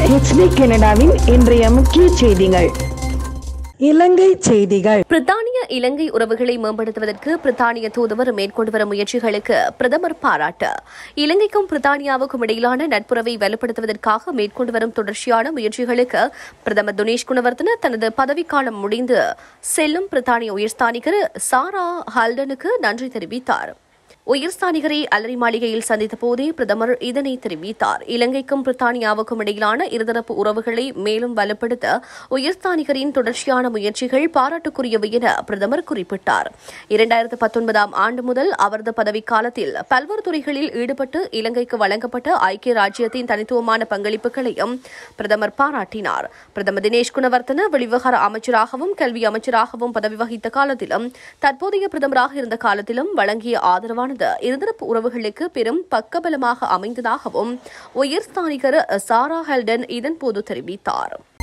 HD கனடாவின் இன்றைய முக்கிய செய்திகள் இலங்கை செய்திகள் பிரித்தானிய இலங்கை உறவுகளை மேம்படுத்துவதற்கு பிரித்தானிய தூதுவர் மேற்கொண்டு வரும் முயற்சிகளுக்கு பிரதமர் பாராட்டு இலங்கைக்கும் பிரித்தானியாவுக்கும் இடையிலான நட்புறவை வலுப்படுத்துவதற்காக மேற்கொண்டு வரும் தொடர்ச்சியான முயற்சிகளுக்கு பிரதமர் துனேஷ் குணவர்தன தனது பதவிக்காலம் முடிந்து செல்லும் பிரித்தானிய உயர்ஸ்தானிகர் சாரா ஹால்டனுக்கு நன்றி தெரிவித்தார் உயர்ஸ்தானிகரை அலரி மாளிகையில் சந்தித்த போதே பிரதமர் இதனை தெரிவித்தார் இலங்கைக்கும் பிரித்தானியாவுக்கும் இடையிலான இருதரப்பு உறவுகளை மேலும் வலுப்படுத்த உயர்ஸ்தானிகரின் தொடர்ச்சியான முயற்சிகள் பாராட்டுக்குரியவை என பிரதமர் குறிப்பிட்டார் இரண்டாயிரத்து பத்தொன்பதாம் ஆண்டு முதல் அவரது பதவிக்காலத்தில் பல்வேறு துறைகளில் ஈடுபட்டு இலங்கைக்கு வழங்கப்பட்ட ஐக்கிய ராஜ்யத்தின் தனித்துவமான பங்களிப்புகளையும் பிரதமர் பாராட்டினார் பிரதமர் தினேஷ் குணவர்த்தன வெளிவிவகார அமைச்சராகவும் கல்வி அமைச்சராகவும் பதவி வகித்த காலத்திலும் தற்போதைய பிரதமராக இருந்த காலத்திலும் வழங்கிய ஆதரவானது இருதரப்பு உறவுகளுக்கு பெரும் பக்கபலமாக அமைந்ததாகவும் உயர்ஸ்தானிகர் சாரா ஹெல்டன் இதன்போது தெரிவித்தார்